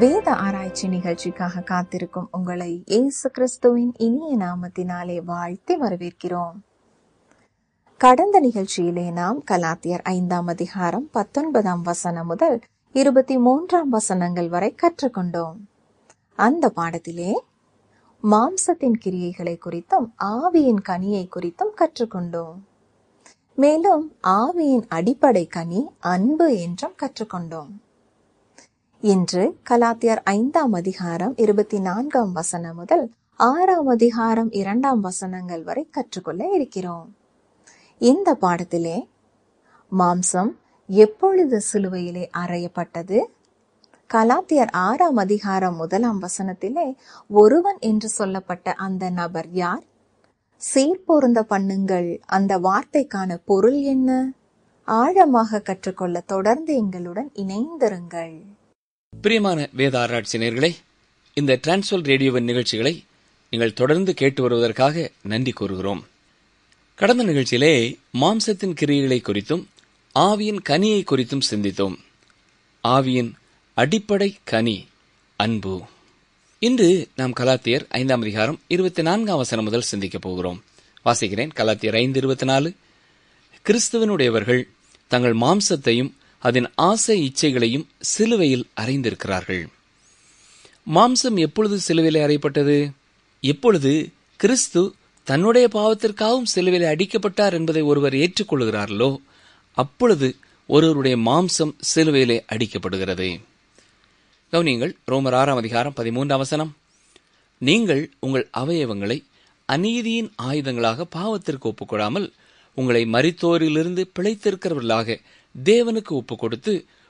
வேத ஆராய்ச்சி நிகழ்ச்சிக்காக காத்திருக்கும் உங்களை இயேசு கிறிஸ்துவின் இனிய நாமத்தினாலே வாழ்த்தி வரவேற்கிறோம் கடந்த நிகழ்ச்சியிலே நாம் கலாத்தியர் ஐந்தாம் அதிகாரம் பத்தொன்பதாம் வசனம் முதல் இருபத்தி மூன்றாம் வசனங்கள் வரை கற்றுக்கொண்டோம் அந்த பாடத்திலே மாம்சத்தின் கிரியைகளை குறித்தும் ஆவியின் கனியை குறித்தும் கற்றுக்கொண்டோம் மேலும் ஆவியின் அடிப்படை கனி அன்பு என்றும் கற்றுக்கொண்டோம் இன்று கலாத்தியர் ஐந்தாம் அதிகாரம் இருபத்தி நான்காம் வசனம் முதல் ஆறாம் அதிகாரம் இரண்டாம் வசனங்கள் வரை கற்றுக்கொள்ள இருக்கிறோம் இந்த பாடத்திலே மாம்சம் எப்பொழுது சிலுவையிலே அறையப்பட்டது கலாத்தியர் ஆறாம் அதிகாரம் முதலாம் வசனத்திலே ஒருவன் என்று சொல்லப்பட்ட அந்த நபர் யார் சீர்பொருந்த பண்ணுங்கள் அந்த வார்த்தைக்கான பொருள் என்ன ஆழமாக கற்றுக்கொள்ள தொடர்ந்து எங்களுடன் இணைந்திருங்கள் பிரியமான வேத ஆராய்ச்சி நேயர்களே இந்த டிரான்ஸ்வல் ரேடியோவின் நிகழ்ச்சிகளை நீங்கள் தொடர்ந்து கேட்டு வருவதற்காக நன்றி கூறுகிறோம் கடந்த நிகழ்ச்சியிலே மாம்சத்தின் கிரியைகளை குறித்தும் ஆவியின் கனியை குறித்தும் சிந்தித்தோம் ஆவியின் அடிப்படை கனி அன்பு இன்று நாம் கலாத்தியர் ஐந்தாம் அதிகாரம் இருபத்தி நான்காம் வசனம் முதல் சிந்திக்கப் போகிறோம் வாசிக்கிறேன் கலாத்தியர் ஐந்து இருபத்தி நாலு கிறிஸ்துவனுடையவர்கள் தங்கள் மாம்சத்தையும் அதன் ஆசை இச்சைகளையும் சிலுவையில் அறைந்திருக்கிறார்கள் மாம்சம் எப்பொழுது சிலுவையில் அறையப்பட்டது எப்பொழுது கிறிஸ்து தன்னுடைய பாவத்திற்காகவும் சிலுவையில் அடிக்கப்பட்டார் என்பதை ஒருவர் ஏற்றுக்கொள்கிறார்களோ அப்பொழுது ஒருவருடைய மாம்சம் சிலுவையிலே அடிக்கப்படுகிறது கவனியங்கள் ரோமர் ஆறாம் அதிகாரம் பதிமூன்றாம் வசனம் நீங்கள் உங்கள் அவயவங்களை அநீதியின் ஆயுதங்களாக பாவத்திற்கு ஒப்புக்கொடாமல் உங்களை மரித்தோரிலிருந்து பிழைத்திருக்கிறவர்களாக தேவனுக்கு ஒப்புக் கொடுத்து